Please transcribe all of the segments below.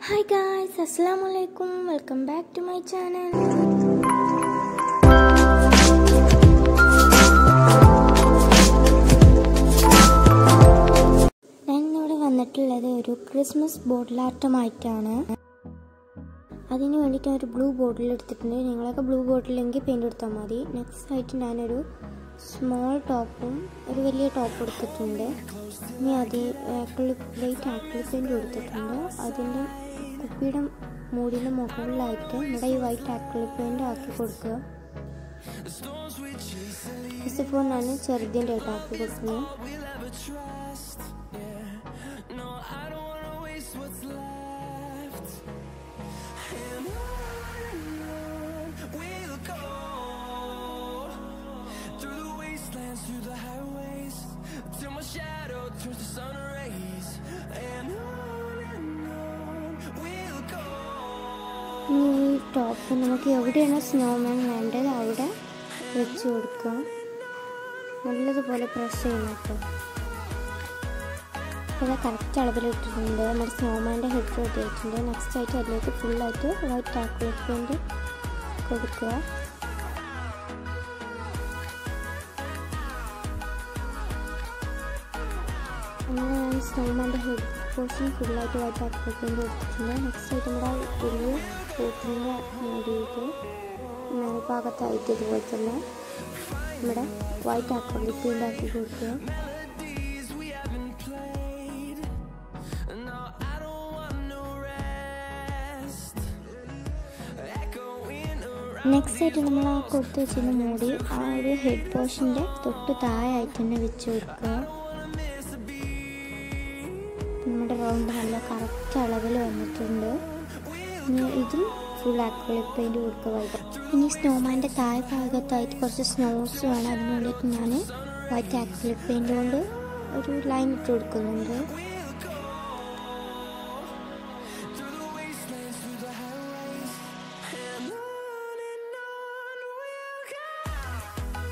Hi guys അസ്സാം വലൈക്കും welcome back to my channel ഞാൻ ഇന്നിവിടെ വന്നിട്ടുള്ളത് ഒരു ക്രിസ്മസ് ബോട്ടിലാട്ടമായിട്ടാണ് അതിന് വേണ്ടിയിട്ട് ഒരു ബ്ലൂ ബോട്ടിൽ എടുത്തിട്ടുണ്ട് നിങ്ങളൊക്കെ ബ്ലൂ ബോട്ടിലെങ്കിൽ പെയിൻറ് എടുത്താൽ മതി നെക്സ്റ്റ് ആയിട്ട് ഞാനൊരു സ്മോൾ ടോപ്പും ഒരു വലിയ ടോപ്പ് എടുത്തിട്ടുണ്ട് ഇനി അത് ആക്രിലിക് ലൈറ്റ് ആക്രിലിക് പെയിൻറ് കൊടുത്തിട്ടുണ്ട് അതിൻ്റെ കുപ്പിയുടെ മൂടിൻ്റെ മുകളിലായിട്ട് നമ്മുടെ ഈ വൈറ്റ് ആക്രിലിക് പെയിൻറ് ആക്കി കൊടുക്കുക ഫസ്റ്റ് ഓഫ് ഓൾ ഞാൻ ചെറുതിൻ്റെ ആയിട്ട് ആക്കി കൊടുക്കുന്നത് through the highways till my shadow turns to sun rays and on and on we'll go ഇനി ഈ ടോപ്പ് നമുക്ക് എവിടെയാണ് സ്നോമാൻ വേണ്ടത് അവിടെ വെച്ച് കൊടുക്കുക നല്ലതുപോലെ പ്രസ് ചെയ്യണം കേട്ടോ അപ്പോൾ കറക്റ്റ് അളവിലിട്ടിട്ടുണ്ട് നമ്മുടെ സ്നോമാൻ്റെ ഹെഡ് റെഡി ആയിട്ടുണ്ട് നെക്സ്റ്റ് ആയിട്ട് അതിലേക്ക് ഫുള്ളായിട്ട് വൈറ്റ് ആക്രിലിക് പെയിൻറ് കൊടുക്കുക അങ്ങനെ ഞാൻ സ്നോമാൻ്റെ ഹെഡ് പോർഷൻ ഫുള്ളായിട്ട് വൈറ്റ് ആക്രിലിക് പെയിൻറ് കൊടുത്തിട്ടുണ്ട് നെക്സ്റ്റ് ആയിട്ട് നമ്മുടെ വലിയ ബോട്ടിലിൻ്റെ മൂടിയിട്ട് മേൽഭാഗത്തായിട്ട് ഇതുപോലെ തന്നെ നമ്മുടെ വൈറ്റ് ആക്രിലിക് പെയിൻ്റ് ആക്കി കൊടുക്കുക melodies we haven't played no I don't want no rest echoing around next ആയിട്ട് നമ്മൾ ആ കൊടുത്ത് വെച്ചിരുന്ന മൂടി ആ ഒരു ഹെഡ് പോർഷൻ്റെ തൊട്ട് താഴെയായിട്ട് തന്നെ വെച്ച് കൊടുക്കുക നമ്മുടെ റൗണ്ട് നല്ല കറക്റ്റ് അളവിൽ വന്നിട്ടുണ്ട് ഇനി ഇതും ഫുൾ ആക്രിലിക് പെയിൻറ് കൊടുക്കുക വൈറ്റ് ഇനി സ്നോമാൻ്റെ താഴെ ഭാഗത്തായിട്ട് കുറച്ച് സ്നോസ് വേണം അതിന് വേണ്ടിയിട്ട് ഞാൻ വൈറ്റ് ആക്രിലിക് പെയിൻറ് കൊണ്ട് ഒരു ലൈൻ ഇട്ട് കൊടുക്കുന്നുണ്ട് and on and on we'll go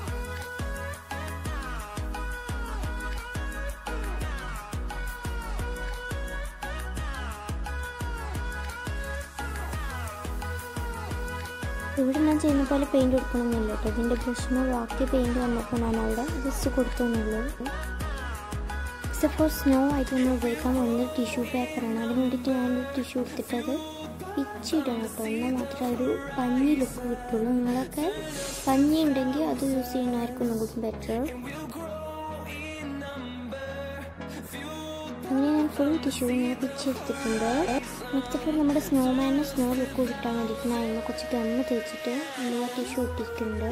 ഇവിടെ ഞാൻ ചെയ്യുന്ന പോലെ പെയിൻറ് കൊടുക്കണമെന്നില്ല കേട്ടോ ഇതിൻ്റെ ബ്രഷിന് ബാക്കി പെയിൻറ് വന്നപ്പോൾ ഞാൻ അവിടെ ജസ്റ്റ് കൊടുത്തെന്നുള്ളൂ ഫോർ സ്നോ ആയിട്ട് നമ്മൾ ഉപയോഗിക്കാൻ പോകുന്നത് ടിഷ്യൂ പേപ്പറാണ് അതിന് വേണ്ടിയിട്ട് ഞാൻ ടിഷ്യൂ എടുത്തിട്ട് അത് പിച്ചിടണം കേട്ടോ എന്നാൽ മാത്രമേ ഒരു പഞ്ഞി ലുക്ക് കിട്ടുള്ളൂ നിങ്ങളൊക്കെ പഞ്ഞി ഉണ്ടെങ്കിൽ അത് യൂസ് ചെയ്യുന്നതായിരിക്കും ഒന്നും കൂടി ബെറ്റർ അങ്ങനെ ഞാൻ ഫുൾ ടിഷ്യൂ ഇങ്ങനെ പിച്ചെടുത്തിട്ടുണ്ട് നെക്സ്റ്റ് ഫോർ നമ്മുടെ സ്നോമാന് സ്നോ ലുക്ക് കിട്ടാൻ വേണ്ടിയിട്ട് ഞാൻ അതിന് കുറച്ച് ഗമ്മ് തേച്ചിട്ട് നമ്മൾ ടിഷ്യൂ ഒട്ടിയിട്ടുണ്ട്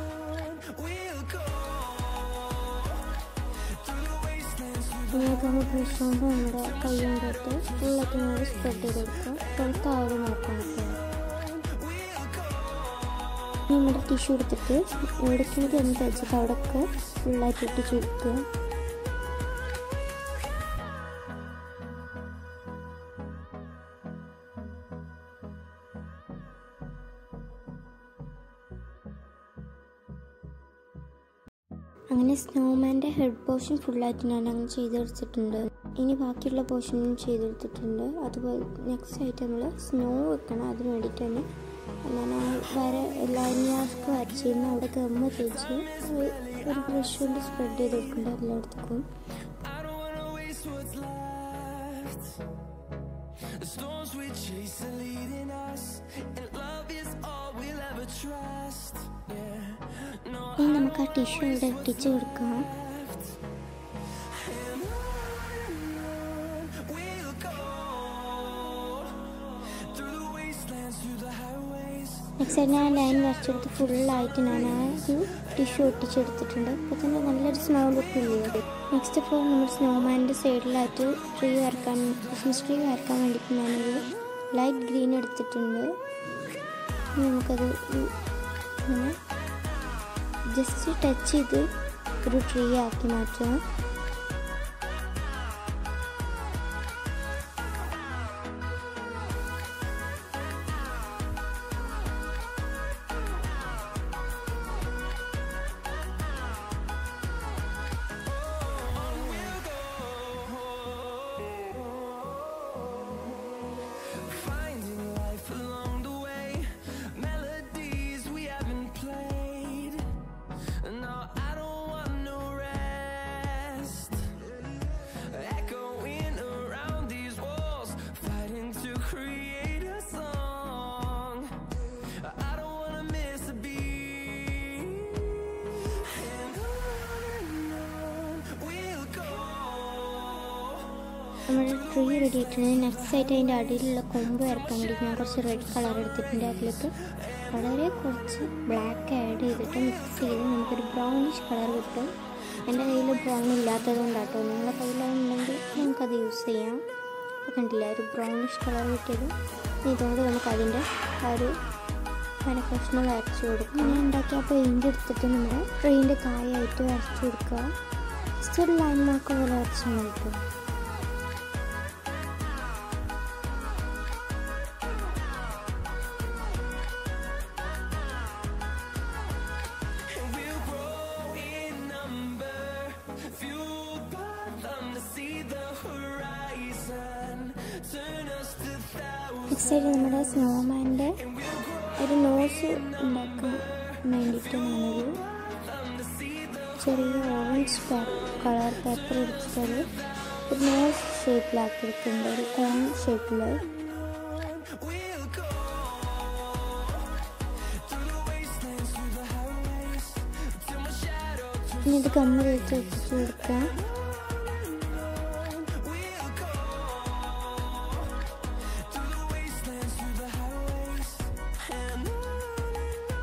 ഇനി ഗമ്മ് ബ്രഷ് കൊണ്ട് നമ്മുടെ കൈ കൊണ്ടിട്ട് ഫുള്ളായിട്ട് നമ്മൾ സ്പ്രെഡ് ചെയ്ത് കൊടുക്കുക പുറത്താവത് നോക്കാം കേട്ടോ ഇനി നമ്മുടെ ടിഷ്യൂ എടുത്തിട്ട് എവിടേക്കും ഗമ്മ് തേച്ചിട്ട് അവിടെയൊക്കെ ഫുള്ളായിട്ട് ഒട്ടിച്ച് കൊടുക്കുക അങ്ങനെ സ്നോമാൻ്റെ ഹെഡ് പോർഷൻ ഫുള്ളായിട്ട് ഞാൻ അങ്ങനെ ചെയ്തെടുത്തിട്ടുണ്ട് ഇനി ബാക്കിയുള്ള പോർഷനും ചെയ്തെടുത്തിട്ടുണ്ട് അതുപോലെ നെക്സ്റ്റ് ആയിട്ട് നമ്മൾ സ്നോ വെക്കണം അതിന് വേണ്ടിയിട്ട് തന്നെ ഞാൻ ആ വര ലൈനിയാർക്ക് വരച്ചിരുന്നു അവിടെ ഗമ്മ തേച്ച് ഒരു- ഒരു ബ്രഷ് കൊണ്ട് സ്പ്രെഡ് ചെയ്ത് കൊടുക്കുന്നുണ്ട് എല്ലായിടത്തേക്കും I don't wanna waste what's left the storms we chase are leading us and love is all we'll ever trust yeah no ഇനി നമുക്ക് ആ ടിഷ്യൂ ഇവിടെ ഒട്ടിച്ച് കൊടുക്കാം we'll go through the wastelands through the highways next ഞാൻ line വരച്ചെടുത്ത് ഫുള്ളായിട്ട് ഞാൻ ആ ഒരു ടിഷ്യൂ ഒട്ടിച്ചെടുത്തിട്ടുണ്ട് അപ്പോൾ തന്നെ നല്ലൊരു സ്നോ ലുക്ക് ഇല്ലേ നെക്സ്റ്റ് ഫോർ നമ്മൾ സ്നോമാൻ്റെ സൈഡിലായിട്ട് ട്രീ വരക്കാൻ ക്രിസ്മസ് ട്രീ വരക്കാൻ വേണ്ടിയിട്ട് ഞാനൊരു ലൈറ്റ് ഗ്രീൻ എടുത്തിട്ടുണ്ട് ഇനി നമുക്കത് ഒരു- ഇങ്ങനെ ജസ്റ്റ് ടച്ച് ചെയ്ത് ഒരു ട്രീ ആക്കി മാറ്റുക ട്രീ റെഡി ആയിട്ടുണ്ട് നെക്സ്റ്റ് ആയിട്ട് അതിൻ്റെ അടിയിലുള്ള കൊമ്പ് വരക്കാൻ വേണ്ടി ഞാൻ കുറച്ച് റെഡ് കളർ എടുത്തിട്ടുണ്ട് അതിലേക്ക് വളരെ കുറച്ച് ബ്ലാക്ക് ആഡ് ചെയ്തിട്ട് മിക്സ് ചെയ്ത് നമുക്കൊരു ബ്രൗണിഷ് കളർ കിട്ടും എൻ്റെ കയ്യിൽ ബ്രൗൺ ഇല്ലാത്തത് കൊണ്ടാട്ടോ നിങ്ങളുടെ കയ്യിലുണ്ടെങ്കിൽ നമുക്കത് യൂസ് ചെയ്യാം അപ്പോൾ കണ്ടില്ല ഒരു ബ്രൗണിഷ് കളർ കിട്ടിയത് ഇതുകൊണ്ട് നമുക്ക് അതിൻ്റെ ആ ഒരു കനക്കഷ്ണം വരച്ച് കൊടുക്കുക അങ്ങനെ ഉണ്ടാക്കിയ ആ പെയിൻ്റ് എടുത്തിട്ട് നമ്മുടെ ട്രെയിനിൻ്റെ താഴെയായിട്ട് വരച്ച് കൊടുക്കുക ജസ്റ്റ് ഒരു ലൈൻ മാർക്ക് പോലെ വരച്ചാൽ മതി കേട്ടോ And we'll grow in number, fueled by them to see the horizon. Turn us to thousands. Next ആയിട്ട് നമ്മുടെ സ്നോമാൻ്റെ ഒരു നോസ് ഉണ്ടാക്കാൻ വേണ്ടിയിട്ട് ഞാനൊരു ചെറിയ ഓറഞ്ച് കളർ പേപ്പർ എടുത്തിട്ടത് ഒരു നോസ് ഷേപ്പിലാക്കി എടുക്കുന്നുണ്ട് ഒരു കോൺ ഷേപ്പിൽ We'll go through the wastelands, through the highways, till my shadow turns. ഇനി ഇത് കമ്മ് തേച്ച് വെച്ചിട്ട് കൊടുക്കാം We'll go through the wastelands, through the highways, and on and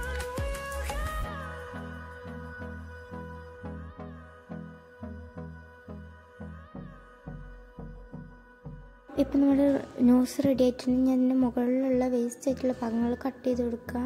on. ഇപ്പം നമ്മുടെ നോസ് റെഡി ആയിട്ടുണ്ട് ഞാൻ ഇതിൻ്റെ മുകളിലുള്ള വേസ്റ്റ് ആയിട്ടുള്ള ഭാഗങ്ങൾ കട്ട് ചെയ്ത് കൊടുക്കാം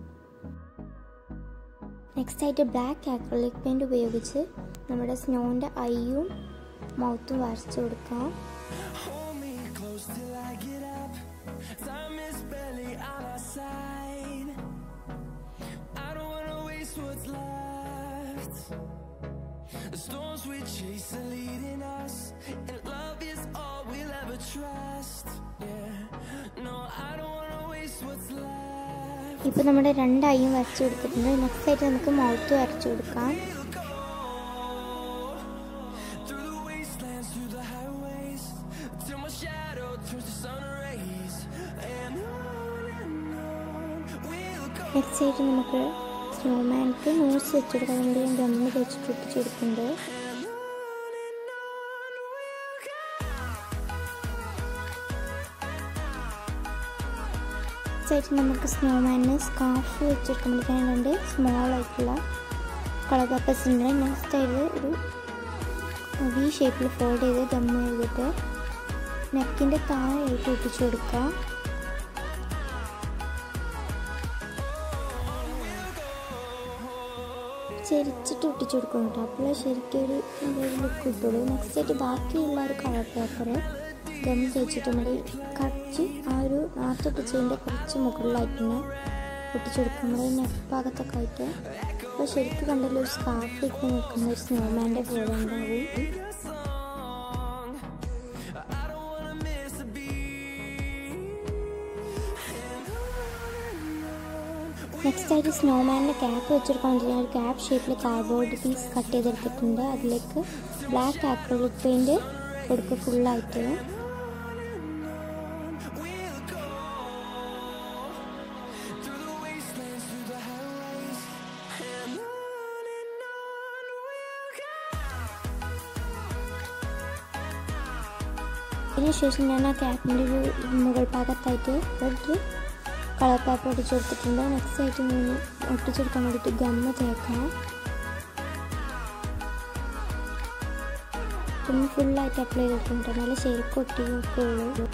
നെക്സ്റ്റ് ആയിട്ട് ബ്ലാക്ക് ആക്രലിക് പെയിൻറ് ഉപയോഗിച്ച് നമ്മുടെ സ്നോൻ്റെ ഐയും മൗത്തും വരച്ച് കൊടുക്കാം Hold me close till I get up. Time is barely on our side. I don't wanna waste what's left. The storms we chase are leading us, and love is all we'll ever trust. Yeah, no, I don't wanna waste what's left. ഇപ്പോൾ നമ്മുടെ രണ്ട് ഐയും വരച്ച് കൊടുത്തിട്ടുണ്ട് next ആയിട്ട് നമുക്ക് mouth വരച്ച് കൊടുക്കാം We'll go through the wastelands, through the highways, till my shadow turns to sun rays, and on and on. We'll go. Next ആയിട്ട് നമുക്ക് സ്നോമാൻക്ക് നോസ് വെച്ച് കൊടുക്കാൻ വേണ്ടി ഞാൻ ഗമ്മ് വെച്ചിട്ട് ഒട്ടിച്ച് കൊടുക്കുന്നുണ്ട് നെക്സ്റ്റ് ആയിട്ട് നമുക്ക് സ്നോമാനിന് സ്കാർഫ് വെച്ചെടുക്കാൻ വേണ്ടി ഞാൻ രണ്ട് സ്മോൾ ആയിട്ടുള്ള കളർ പേപ്പേഴ്സ് ഉണ്ട് നെക്സ്റ്റ് ആയിട്ട് ഒരു വി ഷേപ്പിൽ ഫോൾഡ് ചെയ്ത് ഗമ്മ് ചെയ്തിട്ട് നെക്കിൻ്റെ താഴെയായിട്ട് ഒട്ടിച്ചു കൊടുക്കാം ചെരിച്ചിട്ട് ഒട്ടിച്ചു കൊടുക്കും കേട്ടോ അപ്പോൾ ശരിക്കും ഒരു ലുക്ക് കിട്ടുള്ളൂ നെക്സ്റ്റ് ആയിട്ട് ബാക്കിയുള്ള ഒരു കളർ പേപ്പർ ഗം തേച്ചിട്ട് നമ്മൾ കടിച്ച് ആ ഒരു നാത്തൊട്ടിച്ചതിൻ്റെ കുറച്ച് മുകളിലായിട്ട് തന്നെ ഒട്ടിച്ചു കൊടുക്കും നമ്മുടെ നെക്ക് ഭാഗത്തൊക്കെ ആയിട്ട് അപ്പോൾ ശരിക്കും കണ്ടല്ലോ ഒരു സ്കാർഫ് ഇട്ട് നിൽക്കുന്ന ഒരു സ്നോമാൻ്റെ പോലെ ഉണ്ടാവും song. I don't wanna miss a beat. And on and on. Next ആയിട്ട് സ്നോമാനിൻ്റെ ക്യാപ്പ് വെച്ചെടുക്കാൻ വേണ്ടി ഞാൻ ഒരു ക്യാപ്പ് ഷേപ്പിൽ കാർഡ്ബോർഡ് പീസ് കട്ട് ചെയ്തെടുത്തിട്ടുണ്ട് അതിലേക്ക് ബ്ലാക്ക് ആക്രോളിക് പെയിൻറ് കൊടുക്കുക ഫുള്ളായിട്ട് We'll go through the wastelands, through the highways, and on and on. We'll go. അതിനുശേഷം ഞാൻ ആ ക്യാപ്പിൻ്റെ ഒരു മുകൾ ഭാഗത്തായിട്ട് റെഡ് കളർ പേപ്പർ ഒട്ടിച്ചു കൊടുത്തിട്ടുണ്ട് നെക്സ്റ്റ് ആയിട്ട് ഞാൻ ഒട്ടിച്ചെടുക്കാൻ വേണ്ടിയിട്ട് ഗമ്മ തേക്കണം പിന്നെ ഫുള്ളായിട്ട് അപ്ലൈ ചെയ്തിട്ടുണ്ട് നല്ല ശരിക്കും ഒട്ടി നോക്കുള്ളൂ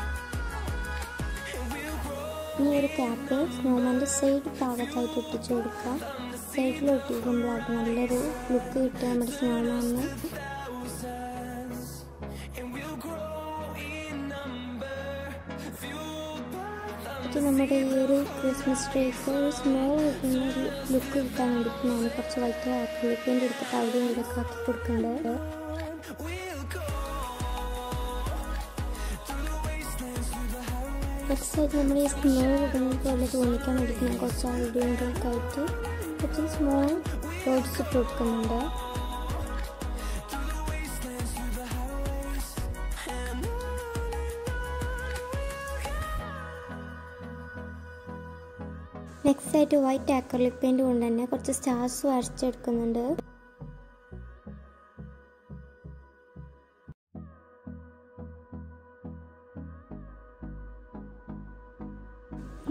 ഈ ഒരു ക്യാപ്പ് സ്നോമാൻ്റെ സൈഡ് ഭാഗത്തായിട്ട് ഒട്ടിച്ചു കൊടുക്കുക സൈഡിൽ ഒട്ടിക്കുമ്പോഴാണ് നല്ലൊരു ലുക്ക് കിട്ടുക നമ്മുടെ സ്നോമാനിന് thousands, and we'll grow in number, fueled by them. ഇത് നമ്മുടെ ഈ ഒരു ക്രിസ്മസ് ട്രീക്ക് ഒരു സ്മോൾ കിട്ടുന്ന ഒരു ലുക്ക് കിട്ടാൻ വേണ്ടിയിട്ട് ഞാൻ കുറച്ച് വൈറ്റ് ആക്രിലിക് പെയിൻ്റ് എടുത്തിട്ട് അവിടെ ഇവിടെയൊക്കെ ആക്കി കൊടുക്കുന്നുണ്ട് We'll go through the wastelands, through the highways. Next ആയിട്ട് നമ്മൾ ഈ സ്നോ കിട്ടുന്നത് പോലെ തോന്നിക്കാൻ വേണ്ടിയിട്ട് ഞാൻ കുറച്ച് ഐഡിയകളൊക്കെ ആയിട്ട് കുറച്ച് സ്മോൾ റോഡ്സ് ഇട്ട് കൊടുക്കുന്നുണ്ട് Through the wastelands, through the highways, and next ആയിട്ട് വൈറ്റ് ആക്രിലിക് പെയിൻറ് കൊണ്ട് തന്നെ കുറച്ച് സ്റ്റാർസ് വരച്ചെടുക്കുന്നുണ്ട്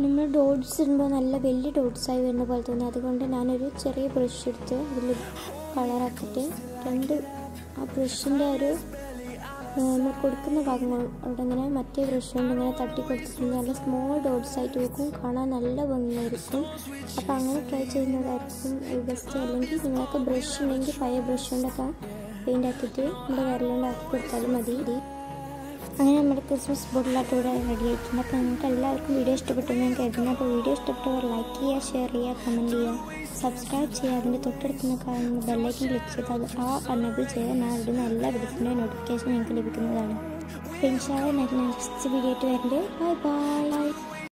നമ്മൾ ഡോട്ട്സ് ഇടുമ്പോൾ നല്ല വലിയ ഡോട്ട്സായി വരുന്ന പോലെ തോന്നി അതുകൊണ്ട് ഞാനൊരു ചെറിയ ബ്രഷ് എടുത്ത് ഇതിൽ കളറാക്കിയിട്ട് രണ്ട് ആ ബ്രഷിൻ്റെ ഒരു നമ്മൾ കൊടുക്കുന്ന ഭാഗങ്ങൾ അവിടെ ഇങ്ങനെ മറ്റേ ബ്രഷ് കൊണ്ട് ഇങ്ങനെ തട്ടി കൊടുത്തിട്ടുണ്ട് നല്ല സ്മോൾ ഡോട്ട്സ് ആയിട്ട് വെക്കും കാണാൻ നല്ല ഭംഗിയായിരിക്കും അപ്പോൾ അങ്ങനെ ട്രൈ ചെയ്യുന്നതായിരിക്കും ബെസ്റ്റ് അല്ലെങ്കിൽ നിങ്ങൾക്ക് ബ്രഷ് ഉണ്ടെങ്കിൽ പഴയ ബ്രഷ് കൊണ്ടൊക്കെ പെയിൻ്റ് ആക്കിയിട്ട് നമ്മുടെ വിരലുകൊണ്ട് ആക്കി കൊടുത്താലും മതി അങ്ങനെ നമ്മുടെ ക്രിസ്മസ് ബോട്ടിലാട്ട് ഇവിടെ റെഡി ആയിട്ടുണ്ട് അപ്പോൾ നിങ്ങൾക്ക് എല്ലാവർക്കും വീഡിയോ ഇഷ്ടപ്പെട്ടെന്ന് ഞാൻ കരുതുന്നു അപ്പോൾ വീഡിയോ ഇഷ്ടപ്പെട്ടവർ ലൈക്ക് ചെയ്യുക ഷെയർ ചെയ്യുക കമൻറ്റ് ചെയ്യുക സബ്സ്ക്രൈബ് ചെയ്യുക അതിൻ്റെ തൊട്ടടുത്ത് കാണുന്ന ബെല്ലൈക്കൻ ക്ലിക്ക് ചെയ്ത് അത് ആ അനബിൾ ചെയ്യുക ഞാൻ ഇടുന്ന എല്ലാ വീഡിയോസിൻ്റെ നോട്ടിഫിക്കേഷൻ നിങ്ങൾക്ക് ലഭിക്കുന്നതാണ് അപ്പോൾ ഇൻഷാല്ല നെക്സ്റ്റ് വീഡിയോ ആയിട്ട് വരുന്നത് ബൈ ബൈ